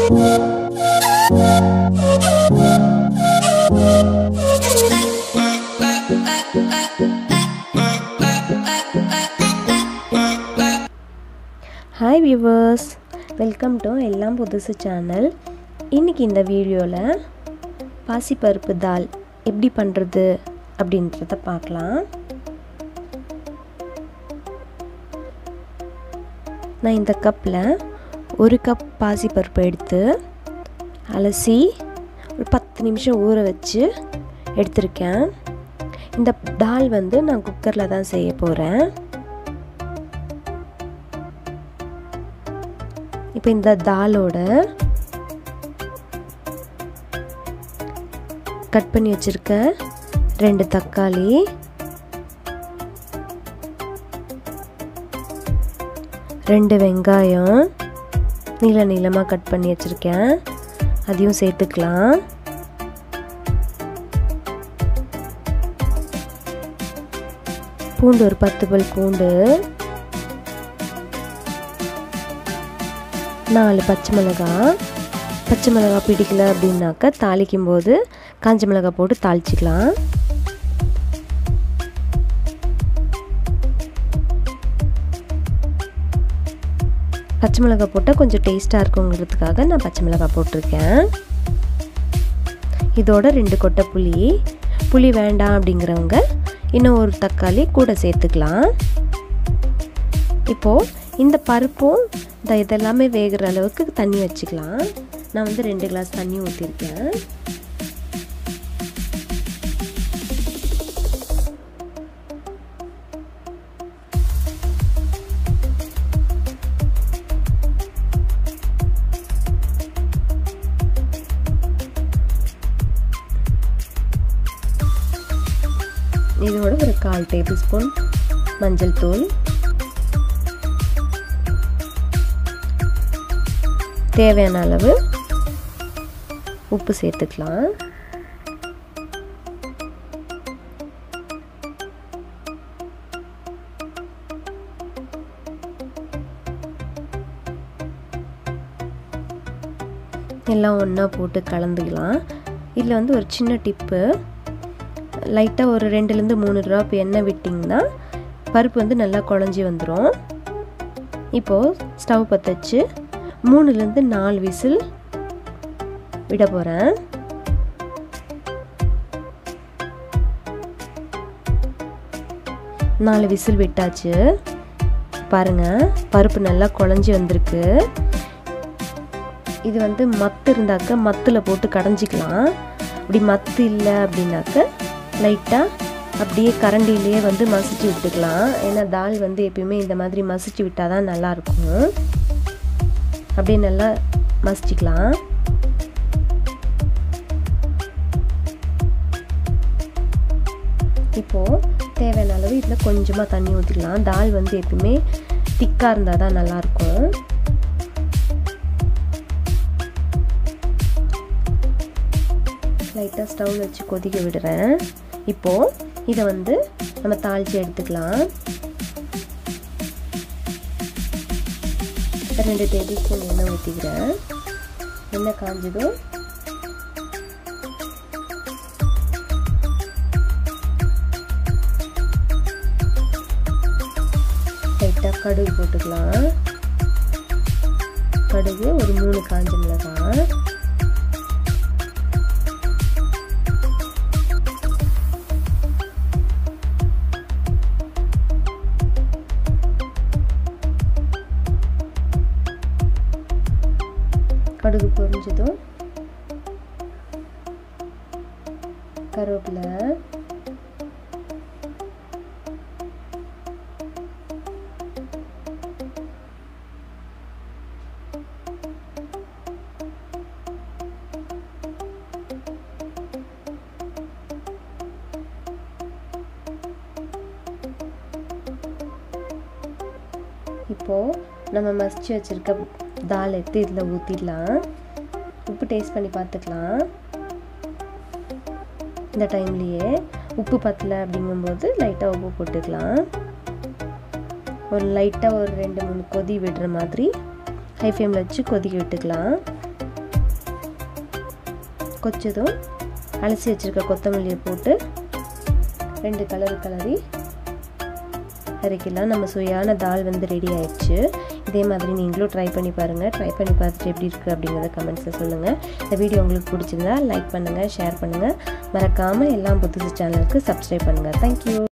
hi viewers welcome to எல்லாம் புதுசு channel இன்றைக்கி இந்த வீடியோவில் பாசிப்பருப்பு தால் எப்படி பண்ணுறது அப்படின்றத பார்க்கலாம் நான் இந்த கப்பில் ஒரு கப் பாசிப்பருப்பு எடுத்து அலசி ஒரு பத்து நிமிஷம் ஊற வச்சு எடுத்திருக்கேன் இந்த தால் வந்து நான் குக்கரில் தான் செய்ய போகிறேன் இப்போ இந்த தாலோட கட் பண்ணி வச்சுருக்க ரெண்டு தக்காளி ரெண்டு வெங்காயம் நீள நீளமாக கட் பண்ணி வச்சுருக்கேன் அதையும் சேர்த்துக்கலாம் பூண்டு ஒரு பத்து பல் பூண்டு நாலு பச்சை மிளகா பச்சை மிளகா பிடிக்கல அப்படின்னாக்க தாளிக்கும் போது காஞ்ச மிளகா போட்டு தாளிச்சிக்கலாம் பச்சை மிளகா போட்டால் கொஞ்சம் டேஸ்ட்டாக இருக்குங்கிறதுக்காக நான் பச்சை மிளகா போட்டிருக்கேன் இதோட ரெண்டு கொட்டை புளி புளி வேண்டாம் அப்படிங்கிறவங்க இன்னும் ஒரு தக்காளி கூட சேர்த்துக்கலாம் இப்போது இந்த பருப்பும் இந்த இதெல்லாமே வேகிற அளவுக்கு தண்ணி வச்சுக்கலாம் நான் வந்து ரெண்டு கிளாஸ் தண்ணி ஊற்றிருக்கேன் இதோட ஒரு கால் டேபிள் ஸ்பூன் மஞ்சள் தூள் தேவையான அளவு உப்பு சேர்த்துக்கலாம் எல்லாம் ஒன்றா போட்டு கலந்துக்கலாம் இதில் வந்து ஒரு சின்ன டிப்பு லைட்டாக ஒரு ரெண்டுலேருந்து மூணு ட்ராப் எண்ணெய் விட்டிங்கன்னா பருப்பு வந்து நல்லா குழஞ்சி வந்துடும் இப்போது ஸ்டவ் பற்ற வச்சு மூணுலேருந்து நாலு விசில் விட போகிறேன் நாலு விசில் விட்டாச்சு பாருங்கள் பருப்பு நல்லா குழஞ்சி வந்திருக்கு இது வந்து மத்து இருந்தாக்க மத்தில் போட்டு கடைஞ்சிக்கலாம் அப்படி மத்து இல்லை அப்படின்னாக்க லைட்டாக அப்படியே கரண்டிலேயே வந்து மசிச்சு விட்டுக்கலாம் ஏன்னா தால் வந்து எப்பயுமே இந்த மாதிரி மசிச்சு விட்டால் தான் நல்லாயிருக்கும் அப்படியே நல்லா மசிச்சுக்கலாம் இப்போது தேவையான அளவு இதில் கொஞ்சமாக தண்ணி ஊற்றிக்கலாம் தால் வந்து எப்பயுமே திக்காக இருந்தால் தான் நல்லாயிருக்கும் லைட்டாக ஸ்டவ் வச்சு கொதிக்க விடுறேன் இப்போது இதை வந்து நம்ம தாளித்து எடுத்துக்கலாம் ரெண்டு டேபிள் ஸ்பூன் எண்ணெய் ஊற்றிக்கிறேன் எண்ணெய் காஞ்சதும் லைட்டாக கடுகு போட்டுக்கலாம் கடுகு ஒரு மூணு காஞ்ச மிளகாய் கடுகு பொரிஞ்சதும் கருவேப்பிலை இப்போது நம்ம மசிச்சு வச்சுருக்க தால் எடுத்து இதில் ஊற்றிடலாம் உப்பு டேஸ்ட் பண்ணி பார்த்துக்கலாம் இந்த டைம்லேயே உப்பு பத்தலை அப்படிங்கும்போது லைட்டாக உப்பு போட்டுக்கலாம் ஒரு லைட்டாக ஒரு ரெண்டு மூணு கொதி விடுற மாதிரி ஹை ஃப்ளேமில் வச்சு கொதிக்க விட்டுக்கலாம் கொச்சதும் அலசி வச்சுருக்க கொத்தமல்லியை போட்டு ரெண்டு கலர் கலரி இறக்கிடலாம் நம்ம சுவையான தால் வந்து ரெடி ஆயிடுச்சு இதே மாதிரி நீங்களும் ட்ரை பண்ணி பாருங்கள் ட்ரை பண்ணி பார்த்துட்டு எப்படி இருக்குது அப்படிங்கிறத கமெண்ட்ஸில் சொல்லுங்கள் இந்த வீடியோ உங்களுக்கு பிடிச்சிருந்தா லைக் பண்ணுங்கள் ஷேர் பண்ணுங்கள் மறக்காமல் எல்லாம் புதுசு சேனலுக்கு சப்ஸ்கிரைப் பண்ணுங்கள் தேங்க்யூ